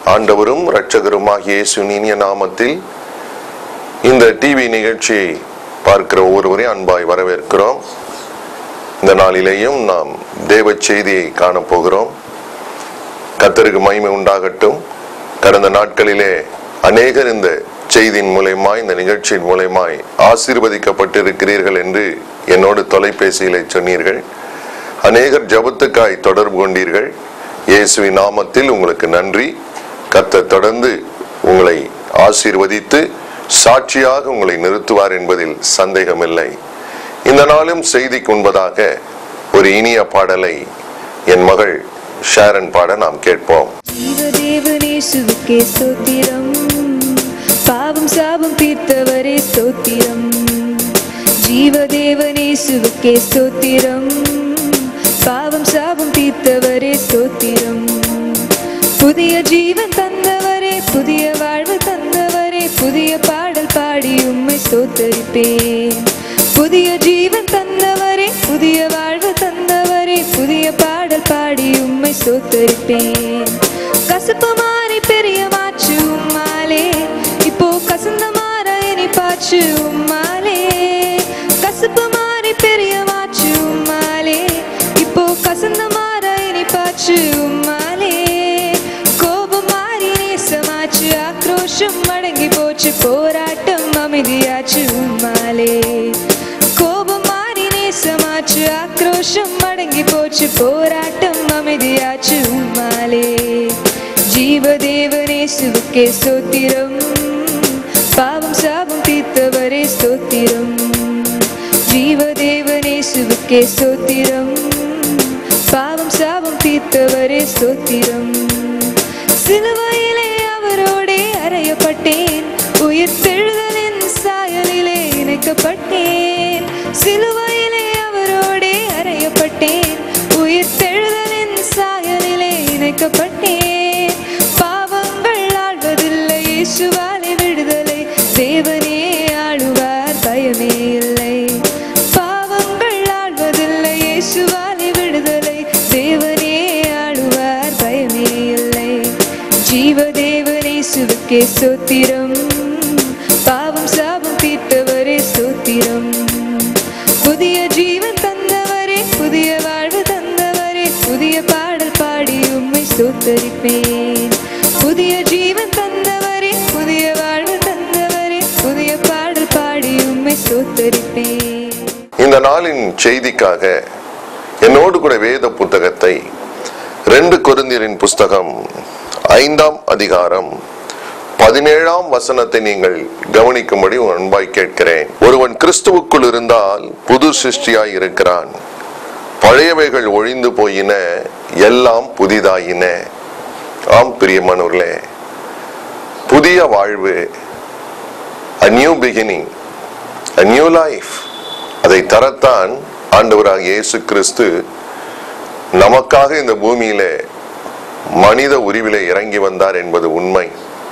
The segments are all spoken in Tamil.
ஆண்டவரும் இரட்சகருமாகிய இயேசுவின் இனிய நாமத்தில் இந்த டிவி நிகழ்ச்சியை பார்க்கிற ஒவ்வொருவரையும் அன்பாய் வரவேற்கிறோம் இந்த நாளிலேயும் நாம் தேவ செய்தியை காணப்போகிறோம் கத்தருக்கு மகிமை உண்டாகட்டும் கடந்த நாட்களிலே அநேகர் இந்த செய்தியின் மூலயமாய் இந்த நிகழ்ச்சியின் மூலயமாய் ஆசீர்வதிக்கப்பட்டிருக்கிறீர்கள் என்று என்னோடு தொலைபேசியிலே சொன்னீர்கள் அநேகர் ஜபத்துக்காய் தொடர்பு கொண்டீர்கள் இயேசுவின் நாமத்தில் உங்களுக்கு நன்றி கர்த்தர் தொடர்ந்து உங்களை ஆசீர்வதித்து சாட்சியாக உங்களை நிறுத்துவார் என்பதில் சந்தேகமில்லை இந்த நாளும் செய்திக்கு முன்பதாக ஒரு இனிய பாடலை என் மகள் ஷாரன் பாட நாம் கேட்போம் ஜீவதேவனேசுவுக்கே ஸ்தோத்திரம் பாவம் சாபம் தீர்த்தவரே ஸ்தோத்திரம் ஜீவதேவனேசுவுக்கே ஸ்தோத்திரம் பாவம் சாபம் தீர்த்தவரே ஸ்தோத்திரம் புதிய ஜீவன் தந்தவரே புதிய வாழ்வு தந்தவரே புதிய பாடல் பாடி உம்மை ஸ்தோத்தரிப்பேன் புதிய ஜீவன் தந்தவரே புதிய வாழ்வு தந்தவரே புதிய பாடல் பாடி உம்மை ஸ்தோத்தரிப்பேன் கசப்பு மாறி பெரிய மாற்று உம்மாலே இப்போ கசந்த மாற இனிப்பாச்சு உம்மாலே கசப்பு மாறி பெரிய மாற்று உம்மாலே இப்போ கசந்த மாற இனிப்பாச்சு உம்மாலே கோபம் மாறி நேசமாச்சு ஆக்ரோஷம் அடங்கி போச்சு போராட்டம் அமைதியாச்சு உம்மாலே கோபம் மாறி நேசமாச்சு ஆக்ரோஷம் அடங்கி போச்சு போராட்டம் அமைதியாச்சு உம்மாலே ஜீவதேவனேசுவுக்கே ஸ்தோத்திரம் பாவம் சாபம் தீர்த்தவரே ஸ்தோத்திரம் ஜீவதேவனேசுவுக்கே ஸ்தோத்திரம் பாவம் சாபம் தீர்த்தவரே ஸ்தோத்திரம் சிலுவையிலே அவரோடே அறையப்பட்டேன் உயிர் தெழுதலின் சாயலிலே இணைக்கப்பட்டேன் சிலுவையிலே அவரோடே அறையப்பட்டேன் உயிர் தெழுதலின் சாயலிலே இணைக்கப்பட்டேன் பாவங்கள் ஆள்வதில்லை இயேசுவாலே விடுதலை தேவனே ஆளுவார் பயமே இல்லை பாவங்கள் ஆள்வதில்லை இயேசுவாலே விடுதலை தேவனே ஆளுவார் பயமே இல்லை ஜீவதேவனேசுவுக்கே ஸ்தோத்திரம் பாவம் சாபம் தீர்த்தவரே ஸ்தோத்திரம் புதிய ஜீவன் தந்தவரே புதிய வாழ்வு தந்தவரே புதிய பாடல் பாடி உம்மை ஸ்தோத்தரிப்பேன் புதிய ஜீவன் தந்தவரே புதிய வாழ்வு தந்தவரே புதிய பாடல் பாடி உம்மை ஸ்தோத்தரிப்பேன் இந்த நாளின் செய்திக்காக என்னோடு கூட வேத புத்தகத்தை ரெண்டு கொரிந்தியரின் புஸ்தகம் ஐந்தாம் அதிகாரம் பதினேழாம் வசனத்தை நீங்கள் கவனிக்கும்படி உன் அன்பாய் கேட்கிறேன் ஒருவன் கிறிஸ்துவுக்குள் இருந்தால் புது சிருஷ்டியாய் இருக்கிறான் பழையவைகள் ஒழிந்து போயின எல்லாம் புதிதாயின ஆம் பிரியமானவர்களே புதிய வாழ்வு a new beginning a new life அதை தரத்தான் ஆண்டவராக இயேசு கிறிஸ்து நமக்காக இந்த பூமியிலே மனித உருவிலே இறங்கி வந்தார் என்பது உண்மை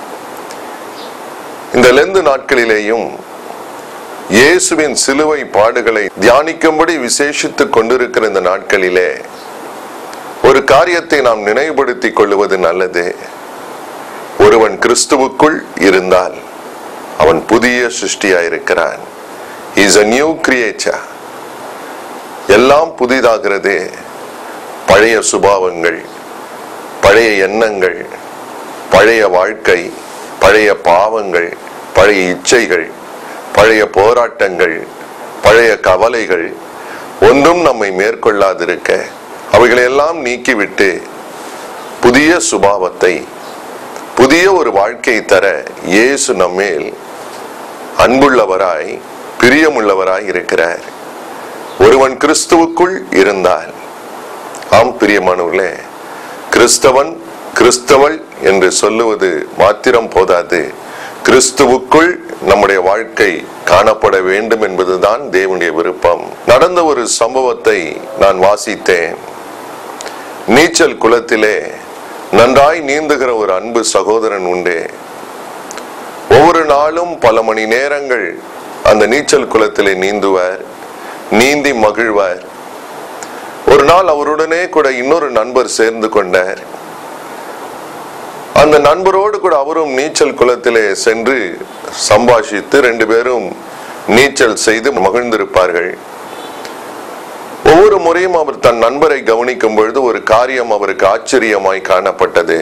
இந்த லெந்து நாட்களிலேயும் இயேசுவின் சிலுவை பாடுகளை தியானிக்கும்படி விசேஷித்துக் கொண்டிருக்கிற இந்த நாட்களிலே ஒரு காரியத்தை நாம் நினைவுபடுத்திக் கொள்வது நல்லது ஒருவன் கிறிஸ்துவுக்குள் இருந்தால் அவன் புதிய சிருஷ்டியாயிருக்கிறான் இஸ் a நியூ கிரியேச்சர் எல்லாம் புதிதாகிறது பழைய சுபாவங்கள் பழைய எண்ணங்கள் பழைய வாழ்க்கை பழைய பாவங்கள் பழைய இச்சைகள் பழைய போராட்டங்கள் பழைய கவலைகள் ஒன்றும் நம்மை மேற்கொள்ளாதிருக்க அவைகளையெல்லாம் நீக்கிவிட்டு புதிய சுபாவத்தை புதிய ஒரு வாழ்க்கையை தர இயேசு நம்மேல் அன்புள்ளவராய் பிரியமுள்ளவராய் இருக்கிறார் ஒருவன் கிறிஸ்துவுக்குள் இருந்தால் ஆம் பிரியமானவர்களே கிறிஸ்தவன் கிறிஸ்தவள் என்று சொல்லுவது மாத்திரம் போதாது கிறிஸ்துவுக்குள் நம்முடைய வாழ்க்கை காணப்பட வேண்டும் என்பதுதான் தேவனுடைய விருப்பம் நடந்த ஒரு சம்பவத்தை நான் வாசித்தேன் நீச்சல் குளத்திலே நன்றாய் நீந்துகிற ஒரு அன்பு சகோதரன் உண்டு ஒவ்வொரு நாளும் பல மணி நேரங்கள் அந்த நீச்சல் குளத்திலே நீந்துவார் நீந்தி மகிழ்வார் ஒரு நாள் அவருடனே கூட இன்னொரு நண்பர் சேர்ந்து கொண்டார் அந்த நண்பரோடு கூட அவரும் நீச்சல் குளத்திலே சென்று சம்பாஷித்து ரெண்டு பேரும் நீச்சல் செய்து மகிழ்ந்திருப்பார்கள் ஒவ்வொரு முறையும் அவர் தன் நண்பரை கவனிக்கும் பொழுது ஒரு காரியம் அவருக்கு ஆச்சரியமாய் காணப்பட்டது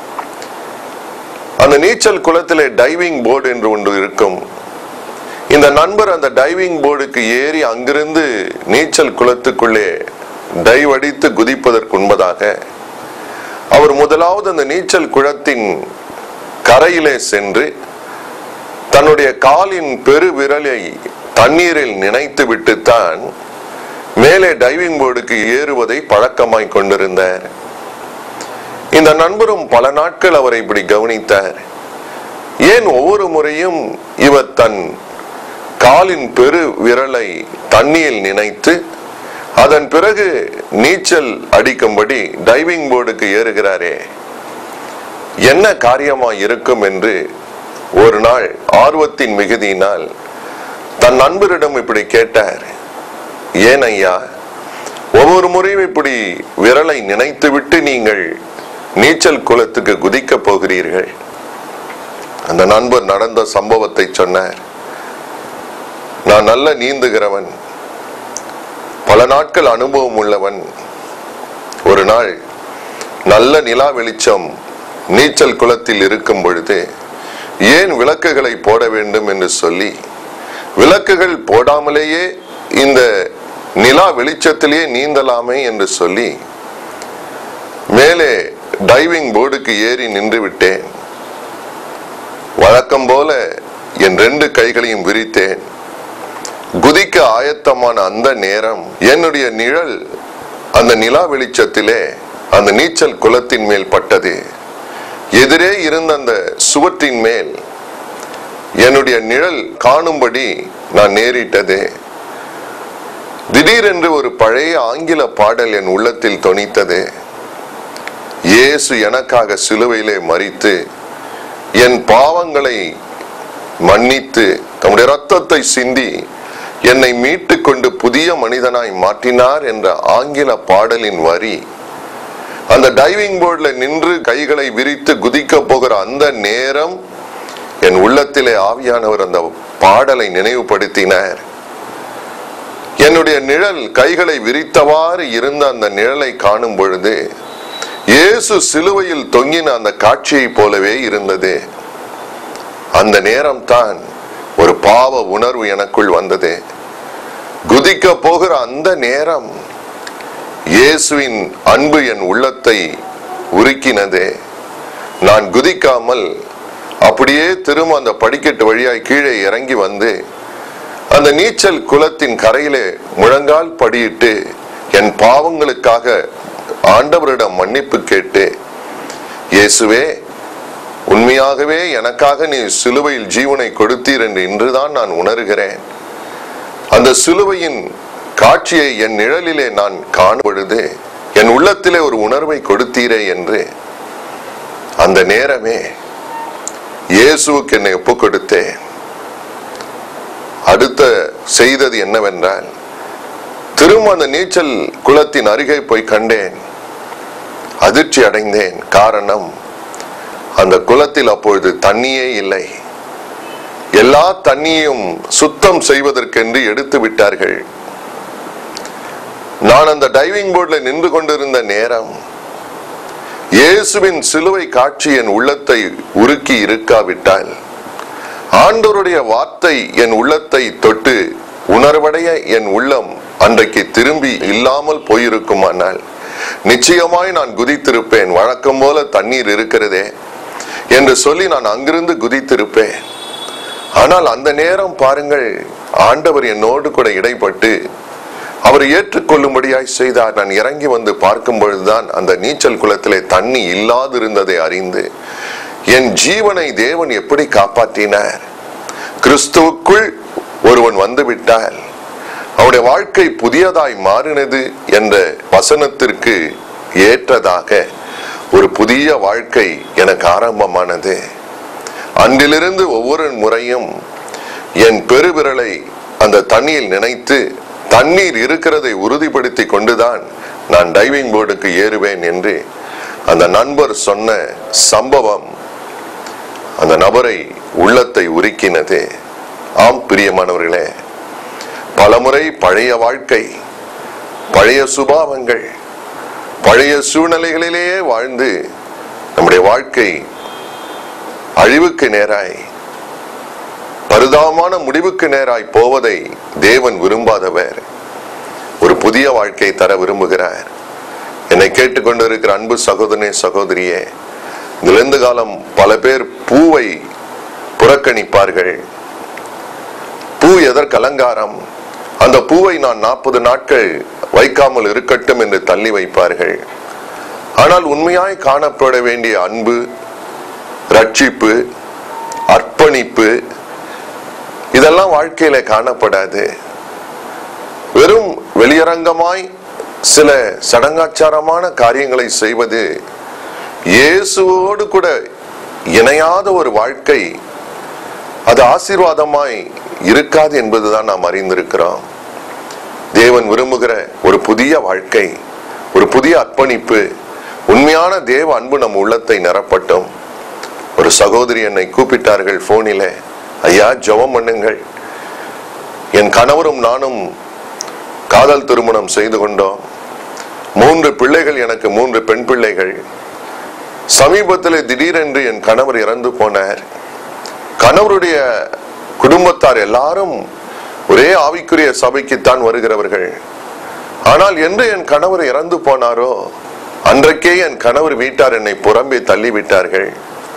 அந்த நீச்சல் குளத்திலே டைவிங் போர்டு என்று ஒன்று இருக்கும் இந்த நண்பர் அந்த டைவிங் போர்டுக்கு ஏறி அங்கிருந்து நீச்சல் குளத்துக்குள்ளே டைவ் அடித்து குதிப்பதற்கு முன்பதாக அவர் முதலாவது அந்த நீச்சல் குளத்தின் கரையிலே சென்று தன்னுடைய காலின் பெரு விரலை தண்ணீரில் நினைத்து விட்டுத்தான் மேலே டைவிங் போர்டுக்கு ஏறுவதை பழக்கமாய் கொண்டிருந்தார் இந்த நண்பரும் பல நாட்கள் அவரை இப்படி கவனித்தார் ஏன் ஒவ்வொரு முறையும் இவர் தன் காலின் பெரு விரலை தண்ணியில் நினைத்து அதன் பிறகு நீச்சல் அடிக்கும்படி டைவிங் போர்டுக்கு ஏறுகிறாரே என்ன காரியமா இருக்கும் என்று ஒரு நாள் ஆர்வத்தின் மிகுதியினால் தன் நண்பரிடம் இப்படி கேட்டார் ஏன் ஐயா ஒவ்வொரு முறையும் இப்படி விரலை நினைத்துவிட்டு நீங்கள் நீச்சல் குளத்துக்கு குதிக்கப் போகிறீர்கள் அந்த நண்பர் நடந்த சம்பவத்தை சொன்னார் நான் நல்ல நீந்துகிறவன் பல நாட்கள் அனுபவம் உள்ளவன் ஒரு நாள் நல்ல நிலா வெளிச்சம் நீச்சல் குளத்தில் இருக்கும் பொழுது ஏன் விளக்குகளை போட வேண்டும் என்று சொல்லி விளக்குகள் போடாமலேயே இந்த நிலா வெளிச்சத்திலேயே நீந்தலாமே என்று சொல்லி மேலே டைவிங் போர்டுக்கு ஏறி நின்று விட்டேன் வழக்கம் போல என் ரெண்டு கைகளையும் விரித்தேன் குதிக்க ஆயத்தமான அந்த நேரம் என்னுடைய நிழல் அந்த நிலா வெளிச்சத்திலே அந்த நீச்சல் குளத்தின் மேல் பட்டது எதிரே இருந்த அந்த சுவற்றின் மேல் என்னுடைய நிழல் காணும்படி நான் நேரிட்டது திடீரென்று ஒரு பழைய ஆங்கில பாடல் என் உள்ளத்தில் தொனித்தது இயேசு எனக்காக சிலுவையிலே மறித்து என் பாவங்களை மன்னித்து தம்முடைய ரத்தத்தை சிந்தி என்னை மீட்டு கொண்டு புதிய மனிதனாய் மாற்றினார் என்ற ஆங்கில பாடலின் வரி அந்த டைவிங் போர்டில் நின்று கைகளை விரித்து குதிக்க போகிற அந்த நேரம் என் உள்ளத்திலே ஆவியானவர் அந்த பாடலை நினைவுபடுத்தினார் என்னுடைய நிழல் கைகளை விரித்தவாறு இருந்த அந்த நிழலை காணும் பொழுது இயேசு சிலுவையில் தொங்கின அந்த காட்சியைப் போலவே இருந்தது அந்த நேரம் தான் ஒரு பாவ உணர்வு எனக்குள் வந்தது குதிக்க போகிற அந்த நேரம் இயேசுவின் அன்பு என் உள்ளத்தை உருக்கினது நான் குதிக்காமல் அப்படியே திரும்ப அந்த படிக்கட்டு வழியாய் கீழே இறங்கி வந்து அந்த நீச்சல் குளத்தின் கரையிலே முழங்கால் படியிட்டு என் பாவங்களுக்காக ஆண்டவரிடம் மன்னிப்பு கேட்டு இயேசுவே உண்மையாகவே எனக்காக நீ சிலுவையில் ஜீவனை கொடுத்தீர் என்று இன்றுதான் நான் உணர்கிறேன் அந்த சிலுவையின் காட்சியை என் நிழலிலே நான் காணும் பொழுது என் உள்ளத்திலே ஒரு உணர்வை கொடுத்தீரே என்று அந்த நேரமே இயேசுவுக்கு என்னை ஒப்புக் கொடுத்தேன் அடுத்த செய்தது என்னவென்றால் திரும்ப அந்த நீச்சல் குளத்தின் அருகே போய் கண்டேன் அதிர்ச்சி அடைந்தேன் காரணம் அந்த குளத்தில் அப்பொழுது தண்ணியே இல்லை எல்லா தண்ணியும் சுத்தம் செய்வதற்கென்று எடுத்து விட்டார்கள் நான் அந்த டைவிங் போர்டில் நின்று கொண்டிருந்த நேரம் இயேசுவின் சிலுவை காட்சி என் உள்ளத்தை உருக்கி இருக்காவிட்டால் ஆண்டவருடைய வார்த்தை என் உள்ளத்தை தொட்டு உணர்வடைய என் உள்ளம் அன்றைக்கு திரும்பி இல்லாமல் போயிருக்குமானால் நிச்சயமாய் நான் குதித்திருப்பேன் வழக்கம் போல தண்ணீர் இருக்கிறதே என்று சொல்லி நான் அங்கிருந்து குதித்திருப்பேன் ஆனால் அந்த நேரம் பாருங்கள் ஆண்டவர் என்னோடு கூட இடைப்பட்டு அவர் ஏற்றுக்கொள்ளும்படியாய் செய்தார் நான் இறங்கி வந்து பார்க்கும் பொழுதுதான் அந்த நீச்சல் குளத்திலே தண்ணி இல்லாதிருந்ததை அறிந்து என் ஜீவனை தேவன் எப்படி காப்பாற்றினார் கிறிஸ்துவுக்குள் ஒருவன் வந்துவிட்டால் அவருடைய வாழ்க்கை புதியதாய் மாறினது என்ற வசனத்திற்கு ஏற்றதாக ஒரு புதிய வாழ்க்கை எனக்கு ஆரம்பமானது அன்றிலிருந்து ஒவ்வொரு முறையும் என் பெருவிரலை அந்த தண்ணியில் நினைத்து தண்ணீர் இருக்கிறதை உறுதிப்படுத்தி கொண்டுதான் நான் டைவிங் போர்டுக்கு ஏறுவேன் என்று அந்த நண்பர் சொன்ன சம்பவம் அந்த நபரை உள்ளத்தை உருக்கினது ஆம் பிரியமானவர்களே பலமுறை பழைய வாழ்க்கை பழைய சுபாவங்கள் பழைய சூழ்நிலைகளிலேயே வாழ்ந்து நம்முடைய வாழ்க்கை அழிவுக்கு நேராய் பரிதாபமான முடிவுக்கு நேராய் போவதை தேவன் விரும்பாதவர் ஒரு புதிய வாழ்க்கை தர விரும்புகிறார் என்னை கேட்டுக்கொண்டிருக்கிற அன்பு சகோதரனே சகோதரியே இந்த காலம் பல பேர் பூவை புறக்கணிப்பார்கள் பூ எதற்கு அலங்காரம் அந்த பூவை நான் நாற்பது நாட்கள் வைக்காமல் இருக்கட்டும் என்று தள்ளி வைப்பார்கள் ஆனால் உண்மையாய் காணப்பட வேண்டிய அன்பு ரட்சிப்பு அர்ப்பணிப்பு இதெல்லாம் வாழ்க்கையில காணப்படாது வெறும் வெளியரங்கமாய் சில சடங்காச்சாரமான காரியங்களை செய்வது இயேசுவோடு கூட இணையாத ஒரு வாழ்க்கை அது ஆசீர்வாதமாய் இருக்காது என்பதுதான் நாம் அறிந்திருக்கிறோம் தேவன் விரும்புகிற ஒரு புதிய வாழ்க்கை ஒரு புதிய அர்ப்பணிப்பு உண்மையான தேவ அன்பு நம் உள்ளத்தை நிரப்பட்டும் ஒரு சகோதரி என்னை கூப்பிட்டார்கள் போனில ஐயா ஜெபம் பண்ணுங்கள் என் கணவரும் நானும் காதல் திருமணம் செய்து கொண்டோம் மூன்று பிள்ளைகள் எனக்கு மூன்று பெண் பிள்ளைகள் சமீபத்தில் திடீரென்று என் கணவர் இறந்து போனார் கணவருடைய குடும்பத்தார் எல்லாரும் ஒரே ஆவிக்குரிய சபைக்குத்தான் வருகிறவர்கள் ஆனால் என்று என் கணவர் இறந்து போனாரோ அன்றைக்கே என் கணவர் வீட்டார் என்னை புறம்பே தள்ளி விட்டார்கள்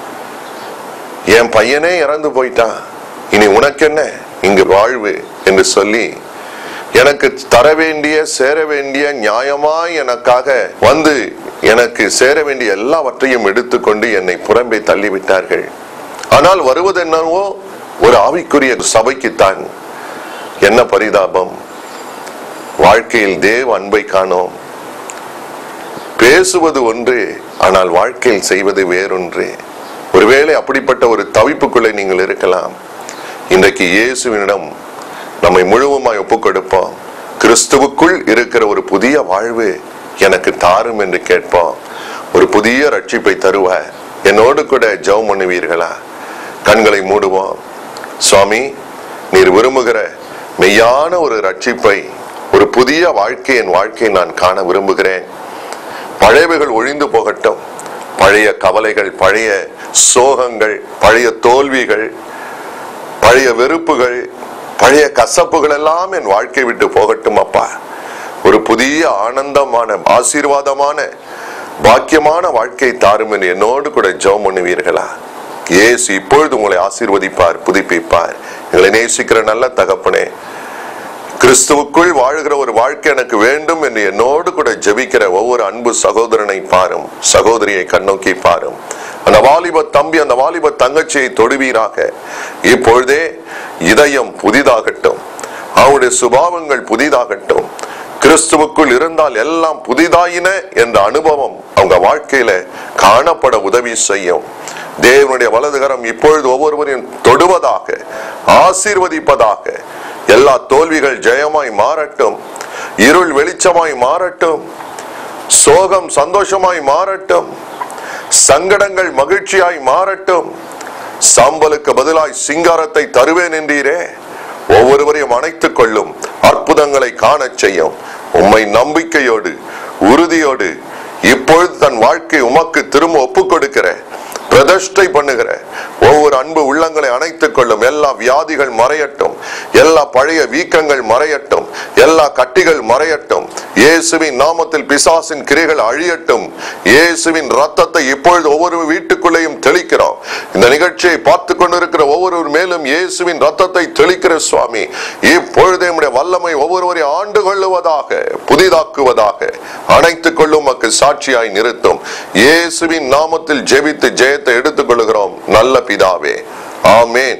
என் பையனே இறந்து போயிட்டான் இனி உனக்கென்ன இங்கு வாழ்வு என்று சொல்லி எனக்கு தர வேண்டிய சேர வேண்டிய நியாயமாய் எனக்காக வந்து எனக்கு சேர வேண்டிய எல்லாவற்றையும் எடுத்துக்கொண்டு என்னை புறம்பே தள்ளிவிட்டார்கள் ஆனால் வருவதென்னவோ ஒரு ஆவிக்குரிய சபைக்குத்தான் என்ன பரிதாபம் வாழ்க்கையில் தேவ அன்பை காணோம் பேசுவது ஒன்று ஆனால் வாழ்க்கையில் செய்வது வேறொன்று ஒருவேளை அப்படிப்பட்ட ஒரு தவிப்புக்குள்ளே நீங்கள் இருக்கலாம் இன்றைக்கு இயேசுவினிடம் நம்மை முழுவதுமாய் ஒப்புக் கொடுப்போம் கிறிஸ்துவுக்குள் இருக்கிற ஒரு புதிய வாழ்வு எனக்கு தாரும் என்று கேட்போம் ஒரு புதிய ரட்சிப்பை தருவார் என்னோடு கூட ஜெபம் பண்ணுவீர்களா கண்களை மூடுவோம் சுவாமி நீர் விரும்புகிற மெய்யான ஒரு ரட்சிப்பை ஒரு புதிய வாழ்க்கை என் வாழ்க்கையை நான் காண விரும்புகிறேன் பழையவைகள் ஒழிந்து போகட்டும் பழைய கவலைகள் பழைய சோகங்கள் பழைய தோல்விகள் பழைய வெறுப்புகள் பழைய கசப்புகள் எல்லாம் என் வாழ்க்கை விட்டு போகட்டும் அப்பா ஒரு புதிய ஆனந்தமான ஆசீர்வாதமான பாக்கியமான வாழ்க்கை தாரும் என்று என்னோடு கூட ஜெபம் பண்ணுவீர்களா இயேசு இப்பொழுது உங்களை ஆசீர்வதிப்பார் புதுப்பிப்பார் எங்களை நேசிக்கிற நல்ல தகப்பனே கிறிஸ்துவுக்குள் வாழ்கிற ஒரு வாழ்க்கை எனக்கு வேண்டும் என்று என்னோடு கூட ஜெபிக்கிற ஒவ்வொரு அன்பு சகோதரனை பாரும் சகோதரியை கண்ணோக்கி பாரும் அந்த வாலிப தம்பி அந்த வாலிப தங்கச்சியை தொடுவீராக இப்பொழுதே இதயம் புதிதாகட்டும் அவனுடைய சுபாவங்கள் புதிதாகட்டும் கிறிஸ்துவுக்குள் இருந்தால் எல்லாம் புதிதாயின என்ற அனுபவம் அவங்க வாழ்க்கையில காணப்பட உதவி செய்யும் தேவனுடைய வலதுகரம் இப்பொழுது ஒவ்வொருவரையும் தொடுவதாக ஆசீர்வதிப்பதாக எல்லா தோல்விகள் ஜெயமாய் மாறட்டும் இருள் வெளிச்சமாய் மாறட்டும் சோகம் சந்தோஷமாய் மாறட்டும் சங்கடங்கள் மகிழ்ச்சியாய் மாறட்டும் சாம்பலுக்கு பதிலாய் சிங்காரத்தை தருவேன் என்றீரே ஒவ்வொருவரையும் அணைத்துக் கொள்ளும் அற்புதங்களை காணச் செய்யும் உம்மை நம்பிக்கையோடு உறுதியோடு இப்பொழுது தன் வாழ்க்கை உமக்கு திரும்ப ஒப்புக் கொடுக்கிற பிரதிஷ்டை பண்ணுகிற ஒவ்வொரு அன்பு உள்ளங்களை அணைத்துக் கொள்ளும் எல்லா வியாதிகள் மறையட்டும் எல்லா பழைய வீக்கங்கள் மறையட்டும் எல்லா கட்டிகள் மறையட்டும் இயேசுவின் நாமத்தில் பிசாசின் கிரைகள் அழியட்டும் இயேசுவின் ரத்தத்தை இப்பொழுது ஒவ்வொரு வீட்டுக்குள்ளேயும் தெளிக்கிறோம் இந்த நிகழ்ச்சியை பார்த்து கொண்டிருக்கிற ஒவ்வொருவர் மேலும் இயேசுவின் ரத்தத்தை தெளிக்கிற சுவாமி இப்பொழுதே நம்முடைய வல்லமை ஒவ்வொருவரை ஆண்டு கொள்ளுவதாக புதிதாக்குவதாக அணைத்துக் கொள்ளும் மக்கு சாட்சியாய் நிறுத்தும் இயேசுவின் நாமத்தில் ஜெபித்து ஜெயத்தை எடுத்துக் கொள்ளுகிறோம் நல்ல பிதாவே ஆமேன்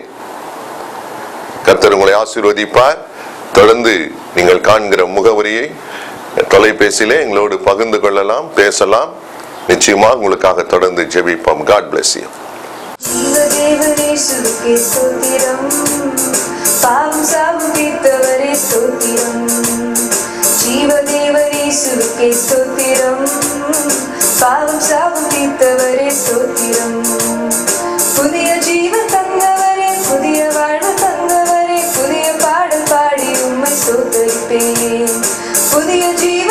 கர்த்தர் உங்களை ஆசீர்வதிப்பார் தொடர்ந்து நீங்கள் காண்கிற முகவரியை தொலைபேசியிலே எங்களோடு பகிர்ந்து கொள்ளலாம் பேசலாம் நிச்சயமா உங்களுக்காக தொடர்ந்து ஜெபிப்போம் காட் bless you ஜீவதேவனேசுவுக்கே ஸ்தோத்திரம் பாவம் சாபம் தீர்த்தவரே ஸ்தோத்திரம் ஜீவதேவனேசுவுக்கே ஸ்தோத்திரம் பாவம் சாபம் புதிய ஜீவன்